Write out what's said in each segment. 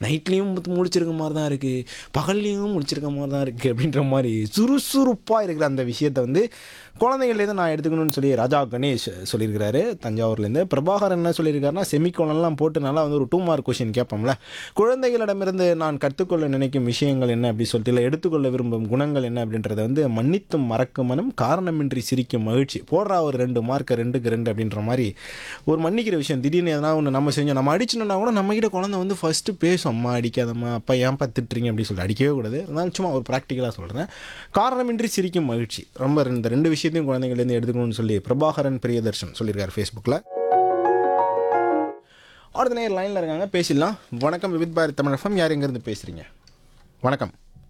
நைட்லேயும் முழிச்சிருக்க மாதிரி தான் இருக்குது பகல்லையும் முழிச்சிருக்க மாதிரி தான் இருக்குது அப்படின்ற மாதிரி சுறுசுறுப்பாக இருக்கிற அந்த விஷயத்தை வந்து குழந்தைங்கள்லேருந்து நான் எடுத்துக்கணும்னு சொல்லி ராஜா கணேஷ் சொல்லியிருக்கிறாரு தஞ்சாவூர்லேருந்து பிரபாகரன் என்ன சொல்லியிருக்காருன்னா செமிகோலன்லாம் போட்டு நல்லா வந்து ஒரு டூ மார்க் கொஷின் கேட்போம்ல குழந்தைகளிடமிருந்து நான் கற்றுக்கொள்ள நினைக்கும் விஷயங்கள் என்ன அப்படி சொல்லிட்டு இல்லை எடுத்துக்கொள்ள விரும்பும் குணங்கள் என்ன அப்படின்றத வந்து மன்னித்தும் மறக்கும் மனம் காரணமின்றி சிரிக்கும் மகிழ்ச்சி போடுறா ஒரு ரெண்டு மார்க்கு ரெண்டுக்கு ரெண்டு அப்படின்ற மாதிரி ஒரு மன்னிக்கிற விஷயம் திடீர்னு எதனா ஒன்று நம்ம செஞ்சோம் நம்ம அடிச்சோம்னா கூட நம்மகிட்ட குழந்தை வந்து ஃபஸ்ட்டு பேசும் அம்மா அடிக்காதம்மா அப்பா ஏன்ப்பா திட்டுறீங்க அப்படின்னு சொல்லி அடிக்கவே கூடாது இருந்தாலும் சும்மா ஒரு ப்ராக்டிக்கலாக சொல்கிறேன் காரணமின்றி சிரிக்கும் மகிழ்ச்சி ரொம்ப இந்த ரெண்டு விஷயத்தையும் குழந்தைங்கள்லேருந்து எடுத்துக்கணும்னு சொல்லி பிரபாகரன் பிரியதர்ஷன் சொல்லியிருக்காரு ஃபேஸ்புக்கில் அடுத்த நேர் லைனில் இருக்காங்க பேசிடலாம் வணக்கம் விவித் பாரத் தமிழகம் யார் எங்கேருந்து பேசுகிறீங்க வணக்கம்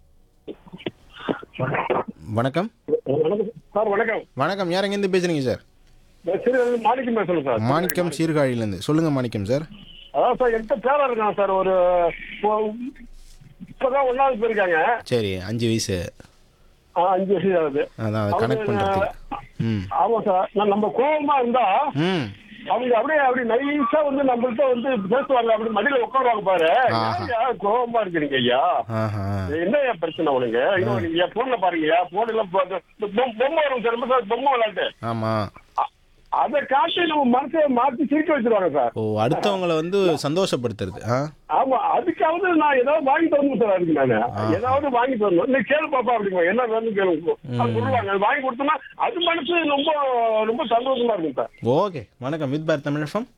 வணக்கம் வணக்கம் சார் வணக்கம் வணக்கம் யார் எங்கேருந்து பேசுகிறீங்க சார் நான் சிறுவர்கள் மாணிக்கம் பேசுறேன் சார் மாணிக்கம் சீர்காழியிலேருந்து சொல்லுங்கள் மாணிக்கம் சார் அதான் சார் என்கிட்ட பேரா இருக்கான் சார் ஒரு இப்போ- இப்பதான் ஒன்னாவது போயிருக்காங்க சரி அஞ்சு வயசு ஆ, அஞ்சு வருஷம் ஆகுது அதான் அதை கனெக்ட் பண்ணுறதுக்கு ம் ஆமா சார் நான் நம்ம கோபமா இருந்தா ம் அவங்க அப்படியே அப்படி நைஸா வந்து நம்மள்ட்ட வந்து பேசுவாங்க அப்படி மடியில உட்காருவாங்க பாரு ஆஹா. ஏன்யா கோபமா இருக்கிறீங்க ஐயா ஆஹா என்ன ஐயா பிரச்சனை உனக்கு இன்னும் நீங்க போன்ல பாருங்க போன் எல்லாம் போ- இந்த பொம்- பொம்மை வரும் சார் ரொம்ப சார் பொம்மை விளையாட்டு ஆமாம் அ- அதை காட்டி நம்ம மனசை மாத்தி சிரிக்க வச்சிருவாங்க சார் ஓ அடுத்தவங்கள வந்து சந்தோஷப்படுத்துறது ஆ ஆமா அதுக்காவது நான் ஏதாவது வாங்கி தரணும் சார் அதுக்கு நானு ஏதாவது வாங்கி தரணும் நீ கேளு பாப்பா அப்படிங்க என்ன வேணும் கேளுங்க அது சொல்லுவாங்க அது வாங்கி கொடுத்தோம்னா அது மனசு ரொம்ப ரொம்ப சந்தோஷமா இருக்கும் சார் ஓகே வணக்கம் வித் பார் தமிழகம்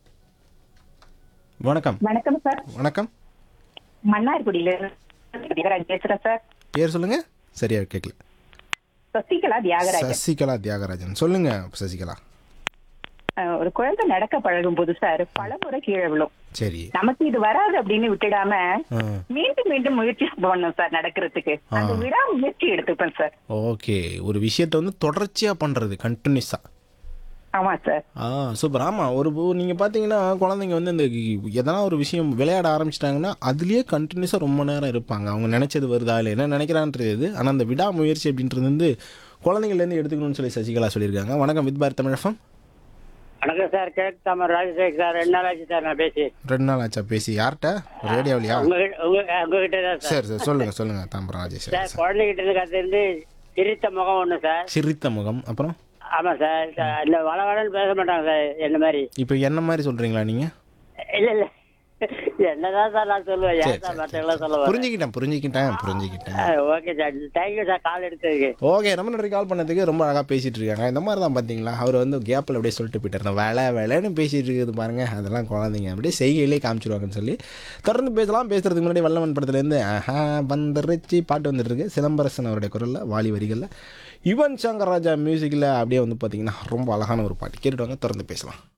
வணக்கம் வணக்கம் சார் வணக்கம் மன்னார்குடியில இருந்து தியாகராஜ் பேசுறேன் சார் பேர் சொல்லுங்க சரியா கேட்கல சசிகலா தியாகராஜ் சசிகலா தியாகராஜன் சொல்லுங்க சசிகலா அஹ், ஒரு குழந்தை நடக்க பழகும் போது சார் பலமுறை கீழே விழும் சரி நமக்கு இது வராது அப்படின்னு விட்டுடாம ஆ மீண்டும் மீண்டும் முயற்சி பண்ணணும் சார் நடக்கிறதுக்கு அந்த விடா முயற்சி எடுத்துப்பேன் சார் ஓகே ஒரு விஷயத்த வந்து தொடர்ச்சியாக பண்ணுறது கண்டினியூஸாக ஆமா சார் ஆ சூப்பர் ஆமாம் ஒரு நீங்கள் பார்த்தீங்கன்னா குழந்தைங்க வந்து இந்த எதனா ஒரு விஷயம் விளையாட ஆரம்பிச்சிட்டாங்கன்னா அதுலேயே கண்டினியூஸாக ரொம்ப நேரம் இருப்பாங்க அவங்க நினச்சது வருதா இல்லை என்ன நினைக்கிறான்றது இது ஆனால் அந்த விடாமுயற்சி அப்படின்றது வந்து குழந்தைங்கள்லேருந்து எடுத்துக்கணும்னு சொல்லி சசிகலா சொல்லியிருக்காங்க வணக்கம் வித் பாரத் தமிழகம் வணக்கம் சார் கேக் தாமர் ராஜசேகர் சார் ரெண்டு நாள் ஆச்சு சார் நான் பேசி ரெண்டு நாள் ஆச்சா பேசி யார்கிட்ட ரேடியோவிலையா உங்ககிட்ட உங்க உங்ககிட்ட தான் சார் சரி சரி சொல்லுங்க சொல்லுங்க தாம்பரம் ராஜேஷ் சார் குழந்தைகிட்ட இருந்து கத்திருந்து சிரித்த முகம் ஒன்று சார் சிரித்த முகம் அப்புறம் ஆமா சார் சார், இந்த வளவளன்னு பேச மாட்டாங்க சார் என்ன மாதிரி இப்போ என்ன மாதிரி சொல்றீங்களா நீங்க இல்ல இல்ல என்னதான் சார் நான் சொல்லுவேன் சரி, ஏன் சார் சரி, மற்றவங்களாம் சொல்லுவேன் புரிஞ்சுக்கிட்டேன் புரிஞ்சுக்கிட்டேன் புரிஞ்சுக்கிட்டேன் okay sir thank you sir call எடுத்ததுக்கு ஓகே ரொம்ப நன்றி கால் பண்ணதுக்கு ரொம்ப அழகாக பேசிட்டு இருக்காங்க இந்த மாதிரி தான் பார்த்தீங்களா அவர் வந்து கேப்பில் அப்படியே சொல்லிட்டு போயிட்டார் வேலை வேலைன்னு பேசிட்டு இருக்குது பாருங்க அதெல்லாம் குழந்தைங்க அப்படியே செய்கையிலே காமிச்சிருவாங்கன்னு சொல்லி தொடர்ந்து பேசலாம் பேசுறதுக்கு முன்னாடி வல்லவன் படத்துலேருந்து ஆஹா வந்துருச்சு பாட்டு வந்துட்டு இருக்கு சிலம்பரசன் அவருடைய குரலில் வாலி வரிகளில் யுவன் சங்கர் ராஜா மியூசிக்கில் அப்படியே வந்து பார்த்தீங்கன்னா ரொம்ப அழகான ஒரு பாட்டு கேட்டுட்டு வாங்க தொடர்ந்து பேசலாம்